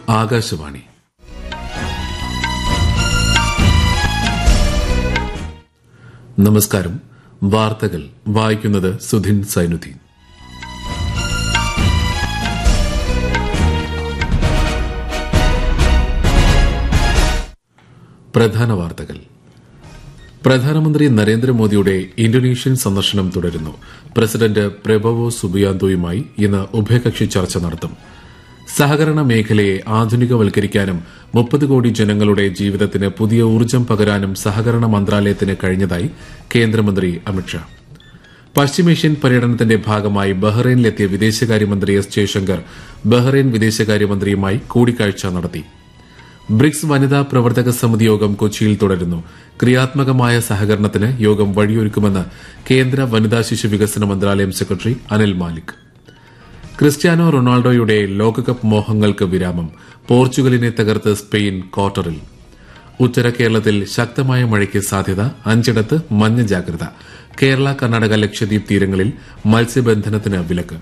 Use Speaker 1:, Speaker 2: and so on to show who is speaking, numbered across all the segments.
Speaker 1: ആകാശവാണി നമസ്കാരം വാർത്തകൾ വായിക്കുന്നത് സുധിൻ സൈനുദ്ദീൻ പ്രധാന വാർത്തകൾ പ്രധാനമന്ത്രി നരേന്ദ്രമോദിയുടെ ഇന്തോനേഷ്യൻ സന്ദർശനം തുടരുന്നു പ്രസിഡന്റ് പ്രബവോ സുബിയാന്തോയുമായി ഇന്ന് ഉഭയകക്ഷി ചർച്ച നടത്തും സഹകരണ മേഖലയെ ആധുനികവൽക്കരിക്കാനും മുപ്പത് കോടി ജനങ്ങളുടെ ജീവിതത്തിന് പുതിയ ഊർജ്ജം പകരാനും സഹകരണ മന്ത്രാലയത്തിന് കഴിഞ്ഞതായി കേന്ദ്രമന്ത്രി അമിത്ഷാ പശ്ചിമേഷ്യൻ പര്യടനത്തിന്റെ ഭാഗമായി ബഹ്റൈനിലെത്തിയ വിദേശകാര്യമന്ത്രി എസ് ജയശങ്കർ ബഹ്റൈൻ വിദേശകാര്യമന്ത്രിയുമായി കൂടിക്കാഴ്ച നടത്തി ബ്രിക്സ് വനിതാ പ്രവർത്തക സമിതി യോഗം കൊച്ചിയിൽ തുടരുന്നു ക്രിയാത്മകമായ സഹകരണത്തിന് യോഗം വഴിയൊരുക്കുമെന്ന് കേന്ദ്ര വനിതാ ശിശു വികസന മന്ത്രാലയം സെക്രട്ടറി അനിൽ മാലിക് ക്രിസ്ത്യാനോ റൊണാൾഡോയുടെ ലോകകപ്പ് മോഹങ്ങൾക്ക് വിരാമം പോർച്ചുഗലിനെ തകർത്ത് സ്പെയിൻ ക്വാർട്ടറിൽ ഉത്തര കേരളത്തിൽ ശക്തമായ മഴയ്ക്ക് സാധ്യത അഞ്ചിടത്ത് മഞ്ഞ ജാഗ്രത കേരള കർണാടക ലക്ഷദ്വീപ് തീരങ്ങളിൽ മത്സ്യബന്ധനത്തിന് വിലക്ക്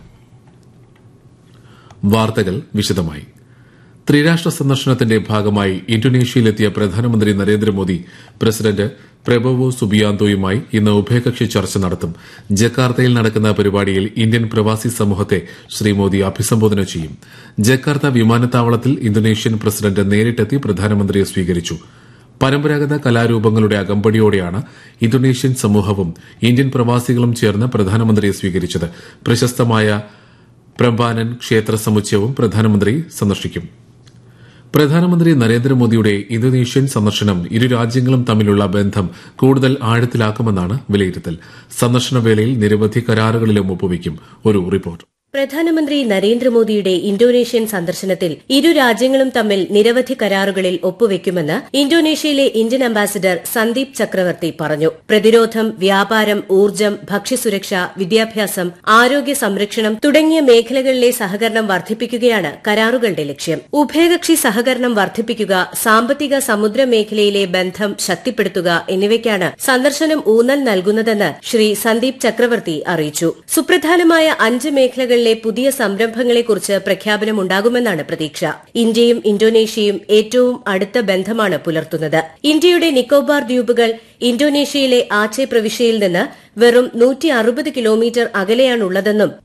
Speaker 1: വാർത്തകൾ വിശദമായി ത്രിരാഷ്ട്ര സന്ദർശനത്തിന്റെ ഭാഗമായി ഇന്തോനേഷ്യയിലെത്തിയ പ്രധാനമന്ത്രി നരേന്ദ്രമോദി പ്രസിഡന്റ് പ്രബവോ സുബിയാന്തോയുമായി ഇന്ന് ഉഭയകക്ഷി ചർച്ച നടത്തും ജക്കാർത്തയിൽ നടക്കുന്ന പരിപാടിയിൽ ഇന്ത്യൻ പ്രവാസി സമൂഹത്തെ ശ്രീ മോദി അഭിസംബോധന ചെയ്യും ജക്കാർത്ത വിമാനത്താവളത്തിൽ ഇന്തോനേഷ്യൻ പ്രസിഡന്റ് നേരിട്ടെത്തി പ്രധാനമന്ത്രിയെ സ്വീകരിച്ചു പരമ്പരാഗത കലാരൂപങ്ങളുടെ അകമ്പടിയോടെയാണ് ഇന്തോനേഷ്യൻ സമൂഹവും ഇന്ത്യൻ പ്രവാസികളും ചേർന്ന് പ്രധാനമന്ത്രിയെ സ്വീകരിച്ചത് പ്രശസ്തമായ പ്രംബാനൻ ക്ഷേത്ര സമുച്ചയവും പ്രധാനമന്ത്രി സന്ദർശിക്കും പ്രധാനമന്ത്രി നരേന്ദ്രമോദിയുടെ ഇന്തോനേഷ്യൻ സന്ദർശനം ഇരു രാജ്യങ്ങളും തമ്മിലുള്ള ബന്ധം കൂടുതൽ ആഴത്തിലാക്കുമെന്നാണ് വിലയിരുത്തൽ സന്ദർശന വേളയിൽ നിരവധി കരാറുകളിലും ഒപ്പുവയ്ക്കും ഒരു റിപ്പോർട്ട്
Speaker 2: പ്രധാനമന്ത്രി നരേന്ദ്രമോദിയുടെ ഇന്തോനേഷ്യൻ സന്ദർശനത്തിൽ ഇരു രാജ്യങ്ങളും തമ്മിൽ നിരവധി കരാറുകളിൽ ഒപ്പുവെക്കുമെന്ന് ഇന്തോനേഷ്യയിലെ ഇന്ത്യൻ അംബാസിഡർ സന്ദീപ് ചക്രവർത്തി പറഞ്ഞു പ്രതിരോധം വ്യാപാരം ഊർജ്ജം ഭക്ഷ്യസുരക്ഷ വിദ്യാഭ്യാസം ആരോഗ്യ സംരക്ഷണം തുടങ്ങിയ മേഖലകളിലെ സഹകരണം വർദ്ധിപ്പിക്കുകയാണ് കരാറുകളുടെ ലക്ഷ്യം ഉഭയകക്ഷി സഹകരണം വർദ്ധിപ്പിക്കുക സാമ്പത്തിക സമുദ്ര മേഖലയിലെ ബന്ധം ശക്തിപ്പെടുത്തുക എന്നിവയ്ക്കാണ് സന്ദർശനം ഊന്നൽ നൽകുന്നതെന്ന് ശ്രീ സന്ദീപ് ചക്രവർത്തി അറിയിച്ചു സുപ്രധാനമായ അഞ്ച് മേഖലകൾ മേഖലകളിലെ പുതിയ സംരംഭങ്ങളെക്കുറിച്ച് പ്രഖ്യാപനമുണ്ടാകുമെന്നാണ് പ്രതീക്ഷ ഇന്ത്യയും ഇന്തോനേഷ്യയും ഏറ്റവും അടുത്ത ബന്ധമാണ് പുലർത്തുന്നത് ഇന്ത്യയുടെ നിക്കോബാർ ദ്വീപുകൾ ഇന്തോനേഷ്യയിലെ ആച്ചെ പ്രവിശ്യയിൽ നിന്ന് വെറും നൂറ്റി അറുപത് കിലോമീറ്റർ അകലെയാണുള്ളതെന്നും